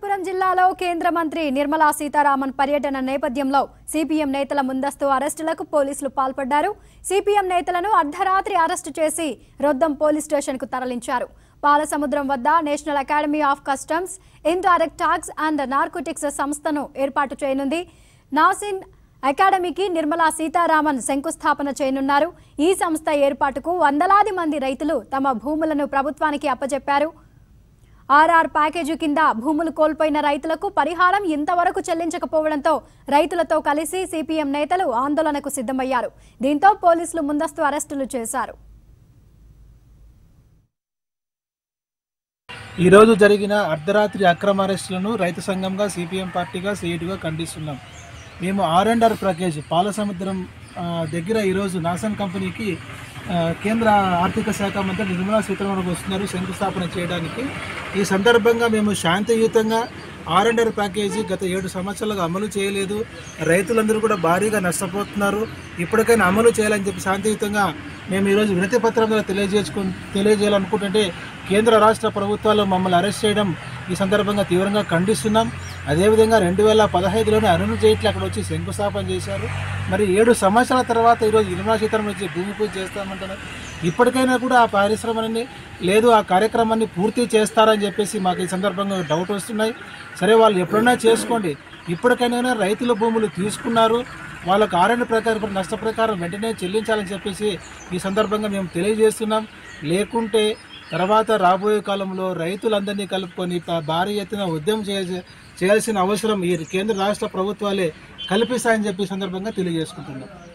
అనంతపురం జిల్లాలో కేంద్ర మంత్రి నిర్మలా సీతారామన్ పర్యటన నేపథ్యంలో సిపిఎం నేతల ముందస్తు అరెస్టులకు పోలీసులు పాల్పడ్డారు సిపిఎం నేతలను అర్ధరాత్రి అరెస్టు చేసి రొద్దం పోలీస్ స్టేషన్కు తరలించారు పాలసముద్రం వద్ద National Academy of Customs Indirect Tax and Narcotics సంస్థను ఏర్పాటు చేయనుంది నాసిన్ అకాడమీకి నిర్మలా సీతారామన్ శంకుస్థాపన చేయనున్నారు ఈ సంస్థ ఏర్పాటుకు వందలాది మంది రైతులు తమ భూములను ప్రభుత్వానికి అప్పచెప్పారు ఆర్ఆర్ ప్యాకేజీ కింద భూములు కోల్పోయిన రైతులకు పరిహారం ఇంతవరకు చెల్లించకపోవడంతో రైతులతో కలిసి సిపిఎం నేతలు ఆందోళనకు సిద్ధమయ్యారు దీంతో పోలీసులు ముందస్తు అరెస్టులు చేశారు ఈరోజు జరిగిన అర్ధరాత్రి అక్రమ అరెస్టులను రైతు సంఘంగా సిపిఎం పార్టీగా సిఐటిగా ఖండిస్తున్నాం మేము R and R package Palasamudram ఆ, దగ్గర ఈరోజు నాసన్ కంపెనీకి ఆ, కేంద్ర ఆర్థిక శాఖ మంత్రి నిర్మలా సీతారామన్ వస్తున్నారు శంకుస్థాపన చేయడానికి ఈ సందర్భంగా మేము శాంతియుతంగా ఆర్ అండ్ ఆర్ ప్యాకేజీ గత ఏడు సంవత్సరాలుగా అమలు చేయలేదు రైతులందరూ కూడా భారీగా నష్టపోతున్నారు ఇప్పటికైనా అమలు చేయాలని చెప్పి శాంతియుతంగా మేము ఈరోజు వినతి పత్రం ద్వారా తెలియజేసుకు తెలియజేయాలనుకుంటుంటే కేంద్ర రాష్ట్ర ప్రభుత్వాలు మమ్మల్ని అరెస్ట్ చేయడం ఈ సందర్భంగా తీవ్రంగా ఖండిస్తున్నాం అదేవిధంగా రెండు వేల పదహైదులోనే అరుణ్ జైట్లీ అక్కడ వచ్చి శంకుస్థాపన చేశారు మరి ఏడు సంవత్సరాల తర్వాత ఈరోజు నిర్మలా సీతారామన్ వచ్చి భూమి పూజ చేస్తామంటున్నారు ఇప్పటికైనా కూడా ఆ పరిశ్రమని లేదు ఆ కార్యక్రమాన్ని పూర్తి చేస్తారని చెప్పేసి మాకు ఈ సందర్భంగా డౌట్ వస్తున్నాయి సరే వాళ్ళు ఎప్పుడైనా చేసుకోండి ఇప్పటికైనా రైతుల భూములు తీసుకున్నారు వాళ్ళకు ఆరణ్య ప్రకారం నష్ట ప్రకారం వెంటనే చెల్లించాలని చెప్పేసి ఈ సందర్భంగా మేము తెలియజేస్తున్నాం లేకుంటే తర్వాత రాబోయే కాలంలో రైతులందరినీ కలుపుకొని ప- భారీ ఎత్తున ఉద్యమం చేయ చేయాల్సిన అవసరం ఈ కేంద్ర రాష్ట్ర ప్రభుత్వాలే కల్పిస్తాయని చెప్పి ఈ సందర్భంగా తెలియజేసుకుంటున్నాం